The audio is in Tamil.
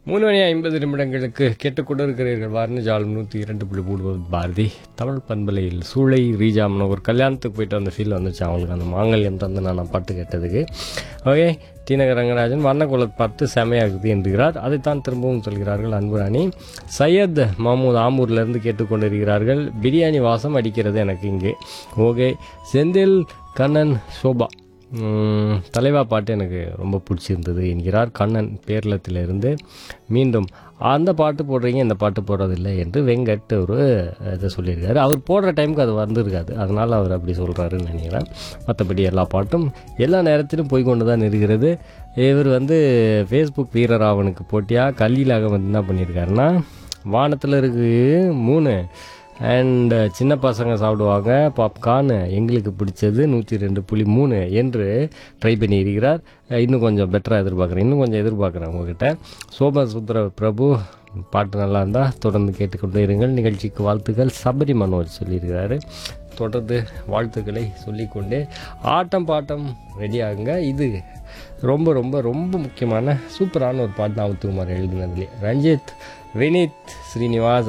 மூணு மணி ஐம்பது நிமிடங்களுக்கு கேட்டுக்கொண்டு இருக்கிறீர்கள் வாரண ஜாலம் நூற்றி இரண்டு புள்ளி மூணு பாரதி தமிழ் பண்பலையில் சூளை ரீஜாம்னு ஒரு கல்யாணத்துக்கு போயிட்டு வந்த ஃபீல் வந்துச்சு அவங்களுக்கு அந்த மாங்கல்யம் தந்து நான் பாட்டு கேட்டதுக்கு ஓகே டிநகர் ரங்கராஜன் வர்ணகுலத் பார்த்து செமையாகுது என்கிறார் அதைத்தான் திரும்பவும் சொல்கிறார்கள் அன்புராணி சையத் மஹமூத் ஆம்பூர்லேருந்து கேட்டுக்கொண்டிருக்கிறார்கள் பிரியாணி வாசம் அடிக்கிறது எனக்கு இங்கே ஓகே செந்தில் கண்ணன் சோபா உம், தலைவா பாட்டு எனக்கு ரொம்ப பிடிச்சிருந்தது என்கிறார் கண்ணன் பேரளத்திலிருந்து மீண்டும் அந்த பாட்டு போடுறீங்க இந்த பாட்டு போடுறதில்லை என்று வெங்கட் ஒரு இதை சொல்லியிருக்காரு அவர் போடுற டைமுக்கு அது வந்திருக்காது அதனால் அவர் அப்படி சொல்கிறாருன்னு நினைக்கிறேன் மற்றபடி எல்லா பாட்டும் எல்லா நேரத்திலும் போய் கொண்டு தான் இருக்கிறது இவர் வந்து ஃபேஸ்புக் வீரராவனுக்கு போட்டியாக கல்லிலாக வந்து என்ன பண்ணியிருக்காருன்னா வானத்தில் இருக்கு மூணு அண்ட் சின்ன பசங்க சாப்பிடுவாங்க பாப்கார்ன் எங்களுக்கு பிடிச்சது நூற்றி ரெண்டு புள்ளி மூணு என்று ட்ரை பண்ணியிருக்கிறார் அஹ் இன்னும் கொஞ்சம் பெட்டராக எதிர்பார்க்குறேன் இன்னும் கொஞ்சம் எதிர்பார்க்குறேன் உங்ககிட்ட சோமசுந்தர பிரபு பாட்டு நல்லா இருந்தால் தொடர்ந்து கேட்டுக்கொண்டே இருங்கள் நிகழ்ச்சிக்கு வாழ்த்துக்கள் சபரி மனோஜ் சொல்லியிருக்கிறாரு தொடர்ந்து வாழ்த்துக்களை சொல்லிக்கொண்டே ஆட்டம் பாட்டம் ரெடி ஆகுங்க இது ரொம்ப ரொம்ப ரொம்ப முக்கியமான சூப்பரான ஒரு பாட்டு நாமத்துக்குமார் எழுதினதுலேயே ரஞ்சித் வினித் ஸ்ரீனிவாஸ்